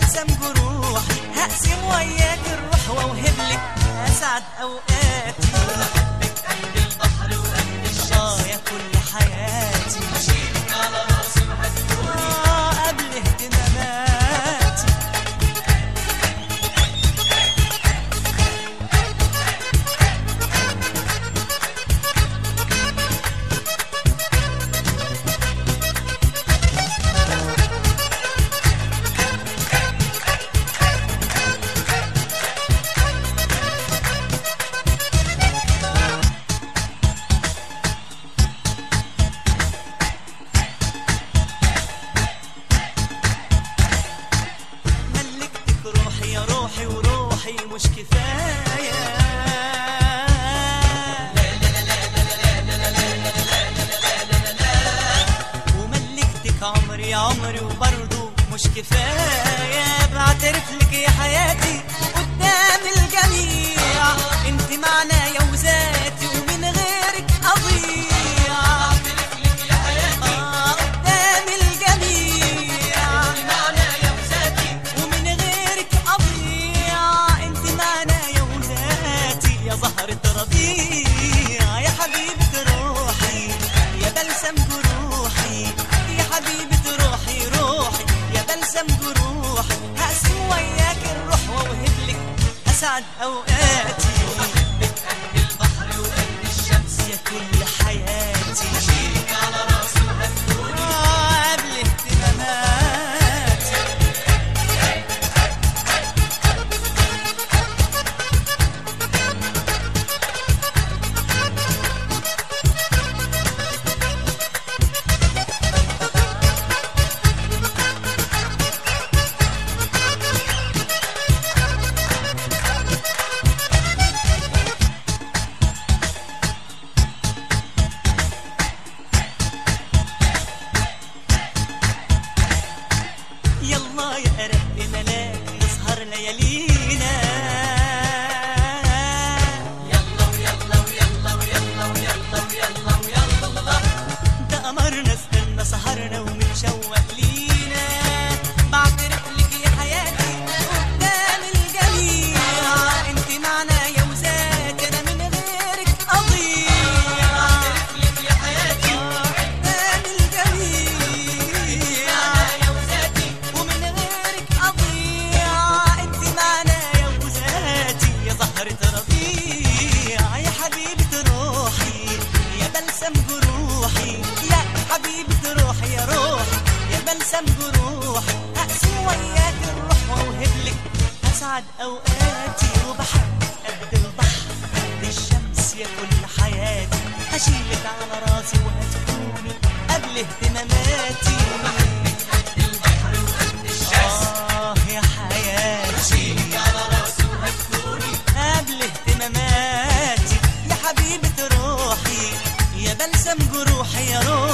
بلسم جروحي هقسم وياك الروح واوهب لك اسعد اوقاتي بحبك قد البحر وقد الشمس يا كل حياتي هشيلك على راسي وهتكوني آه قبل اهتماماتي ملكتك روحي يا روحي وروحي مش كفاية وملكتك عمري عمري وبرضه مش كفاية بعترف لك يا حياتي قدام الجميع انت معنايا وذاتي ومن غيرك اضيع بعترف لك يا حياتي آه قدام الجميع معنايا وذاتي ومن غيرك اضيع انت معنايا وذاتي يا زهرة ربيع يا حبيبة روحي يا بلسم جروحي يا حبيبة روحي روحي يا بلسم جروحي هقسم وياك الروح واوهب لك اسعد اوقاتي بحبك قد البحر وقد الشمس يا كل حياتي شيلك على راسي وهتكوني آه قبل اهتماماتي يلا يا قرب ملاك نسهر ليالينا يلا ويلا ويلا ويلا ويلا ويلا ويلا ده قمرنا استنى سهرنا ومتشوق لينا بعترف لك يا حياتي قدام الجميع انت معنايا وذاتي انا من غيرك اضيع بعترف لك يا حياتي قدام الجميع معنايا وذاتي ومن غيرك اضيع انت معنايا وذاتي يا زهرة ربيع يا حبيبة روحي يا بلسم جروحي يا حبيبة روحي يا روحي يا بلسم جروحي اقسم وياك الروح واوهب لك اسعد اوقاتي وبحبك قد البحر قد الشمس يا كل حياتي هشيلك على راسي وهتكوني قبل اهتماماتي وبحبك قد البحر وقد الشمس اه يا حياتي هشيلك على راسي وهتكوني قبل اهتماماتي يا حبيبة روحي يا بلسم جروحي يا روحي